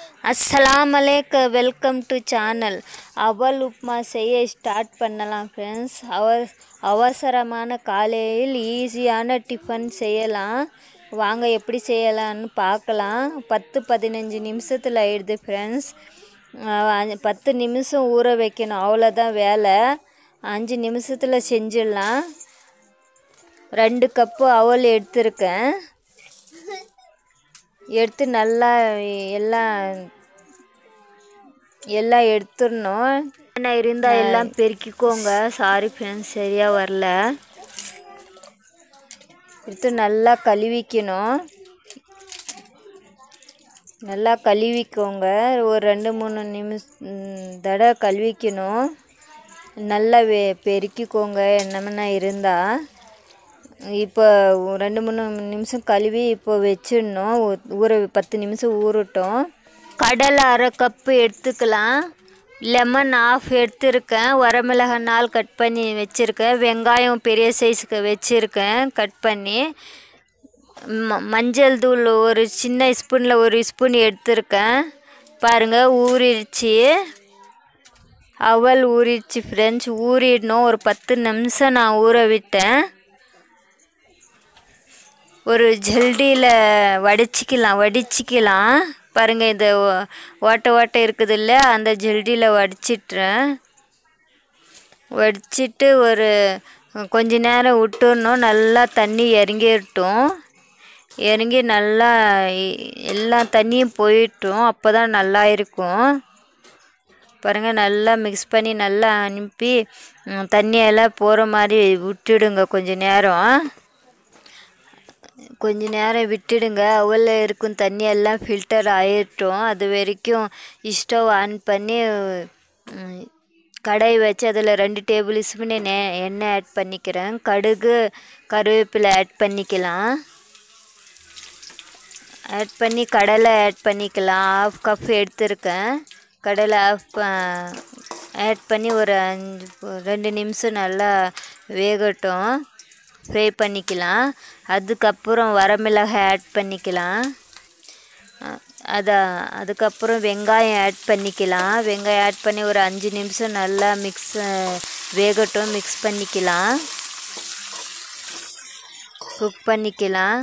அஸ்ஸலாம் அலைக்க welcome to channel அவல் உப்மா செய்ய ஸ்டார்ட் பண்ணலாம் ஃப்ரெண்ட்ஸ் அவ அவசரமான காலையில் ஈஸியான டிஃபன் செய்யலாம் வாங்க எப்படி செய்யலாம்னு பார்க்கலாம் பத்து பதினஞ்சு நிமிஷத்தில் ஆயிடுது ஃப்ரெண்ட்ஸ் பத்து நிமிஷம் ஊற வைக்கணும் அவ்வளோதான் வேலை அஞ்சு நிமிஷத்தில் செஞ்சிடலாம் ரெண்டு கப்பு அவல் எடுத்திருக்கேன் எடுத்து நல்லா எல்லாம் எல்லாம் எடுத்துடணும் என்ன இருந்தால் எல்லாம் பெருக்கிக்கோங்க சாரி ஃப்ரெண்ட்ஸ் சரியாக வரல எடுத்து நல்லா கழுவிக்கணும் நல்லா கழுவிக்கோங்க ஒரு ரெண்டு மூணு நிமிஷ தடவை கழுவிக்கணும் நல்லா வெ பெருக்கிக்கோங்க என்னமென்னா இருந்தால் இப்போ ரெண்டு மூணு நிமிஷம் கழுவி இப்போ வச்சிடணும் ஊற பத்து நிமிஷம் ஊறட்டும் கடலை அரை கப்பு எடுத்துக்கலாம் லெமன் ஆஃப் எடுத்துருக்கேன் வரமிளகாய் நாள் கட் பண்ணி வச்சுருக்கேன் வெங்காயம் பெரிய சைஸுக்கு வச்சுருக்கேன் கட் பண்ணி ம மஞ்சள் தூள் ஒரு சின்ன ஸ்பூனில் ஒரு ஸ்பூன் எடுத்திருக்கேன் பாருங்கள் ஊறிடுச்சு அவல் ஊறிடுச்சு ஃப்ரெண்ட்ஸ் ஊறிடணும் ஒரு பத்து நிமிஷம் நான் ஊற விட்டேன் ஒரு ஜல்டியில் வடிச்சிக்கலாம் வடிச்சிக்கலாம் பாருங்கள் இந்த ஓட்டை ஓட்டை இருக்குது இல்லை அந்த ஜல்டியில் வடிச்சிட்றேன் வடிச்சிட்டு ஒரு கொஞ்ச நேரம் விட்டுடணும் நல்லா தண்ணி இறங்கிடட்டும் இறங்கி நல்லா எல்லா தண்ணியும் போயிட்டும் அப்போ தான் நல்லா இருக்கும் பாருங்கள் நல்லா மிக்ஸ் பண்ணி நல்லா அனுப்பி தண்ணியெல்லாம் போகிற மாதிரி விட்டுடுங்க கொஞ்ச நேரம் கொஞ்ச நேரம் விட்டுடுங்க அவளில் இருக்கும் தண்ணி எல்லாம் ஃபில்டர் ஆயிட்டோம் அது வரைக்கும் ஸ்டவ் ஆன் பண்ணி கடாய் வச்சு அதில் ரெண்டு டேபிள் ஸ்பூன் நெ எண்ணெய் ஆட் பண்ணிக்கிறேன் கடுகு கருவேப்பிலை ஆட் பண்ணிக்கலாம் ஆட் பண்ணி கடலை ஆட் பண்ணிக்கலாம் ஆஃப் கப் எடுத்திருக்கேன் கடலை ஆஃப் ஆட் பண்ணி ஒரு அஞ்சு ரெண்டு நிமிஷம் நல்லா வேகட்டும் ஃப்ரை பண்ணிக்கலாம் அதுக்கப்புறம் வரமிளகாய் ஆட் பண்ணிக்கலாம் அதை அதுக்கப்புறம் வெங்காயம் ஆட் பண்ணிக்கலாம் வெங்காயம் ஆட் பண்ணி ஒரு அஞ்சு நிமிஷம் நல்லா மிக்ஸ் வேகட்டும் மிக்ஸ் பண்ணிக்கலாம் குக் பண்ணிக்கலாம்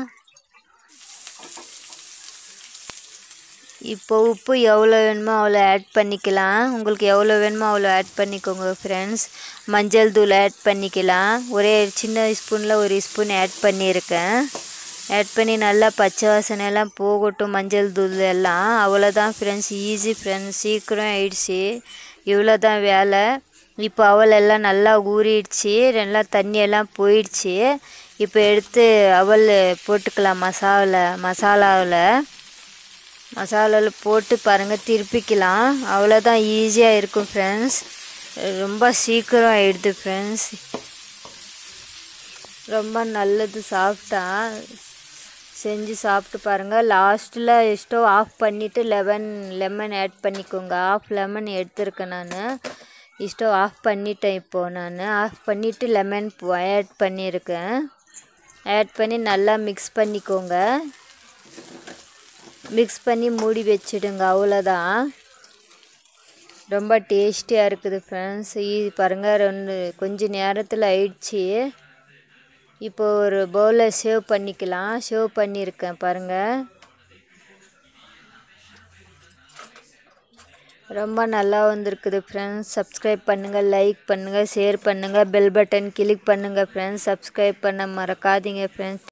இப்போ உப்பு எவ்வளோ வேணுமோ அவ்வளோ ஆட் பண்ணிக்கலாம் உங்களுக்கு எவ்வளோ வேணுமோ அவ்வளோ ஆட் பண்ணிக்கோங்க ஃப்ரெண்ட்ஸ் மஞ்சள் தூள் ஆட் பண்ணிக்கலாம் ஒரே சின்ன ஸ்பூனில் ஒரு ஸ்பூன் ஆட் பண்ணியிருக்கேன் ஆட் பண்ணி நல்லா பச்சை வாசனை எல்லாம் போகட்டும் மஞ்சள் தூள் எல்லாம் அவ்வளோதான் ஃப்ரெண்ட்ஸ் ஈஸி ஃப்ரெண்ட்ஸ் சீக்கிரம் ஆயிடுச்சு இவ்வளோ தான் வேலை இப்போ அவல் எல்லாம் நல்லா ஊறிடுச்சு நல்லா தண்ணியெல்லாம் போயிடுச்சு இப்போ எடுத்து அவல் போட்டுக்கலாம் மசாலா மசாலாவில் மசாலாவில் போட்டு பாருங்கள் திருப்பிக்கலாம் அவ்வளோதான் ஈஸியாக இருக்கும் ஃப்ரெண்ட்ஸ் ரொம்ப சீக்கிரம் ஆயிடுது ஃப்ரெண்ட்ஸ் ரொம்ப நல்லது சாப்பிட்டா செஞ்சு சாப்பிட்டு பாருங்கள் லாஸ்ட்டில் ஸ்டவ் ஆஃப் பண்ணிவிட்டு லெமன் லெமன் ஆட் பண்ணிக்கோங்க ஆஃப் லெமன் எடுத்திருக்கேன் நான் ஸ்டவ் ஆஃப் பண்ணிட்டேன் இப்போது நான் ஆஃப் பண்ணிவிட்டு லெமன் ஆட் பண்ணியிருக்கேன் ஆட் பண்ணி நல்லா மிக்ஸ் பண்ணிக்கோங்க மிக்ஸ் பண்ணி மூடி வச்சிடுங்க அவ்வளோதான் ரொம்ப டேஸ்டியாக இருக்குது ஃப்ரெண்ட்ஸ் இது பாருங்கள் ரெண்டு கொஞ்சம் நேரத்தில் ஆயிடுச்சு இப்போ ஒரு பவுலில் சேவ் பண்ணிக்கலாம் சேவ் பண்ணியிருக்கேன் பாருங்கள் ரொம்ப நல்லா வந்திருக்குது ஃப்ரெண்ட்ஸ் சப்ஸ்கிரைப் பண்ணுங்கள் லைக் பண்ணுங்கள் ஷேர் பண்ணுங்கள் பெல் பட்டன் கிளிக் பண்ணுங்கள் ஃப்ரெண்ட்ஸ் சப்ஸ்கிரைப் பண்ண மறக்காதீங்க ஃப்ரெண்ட்ஸ்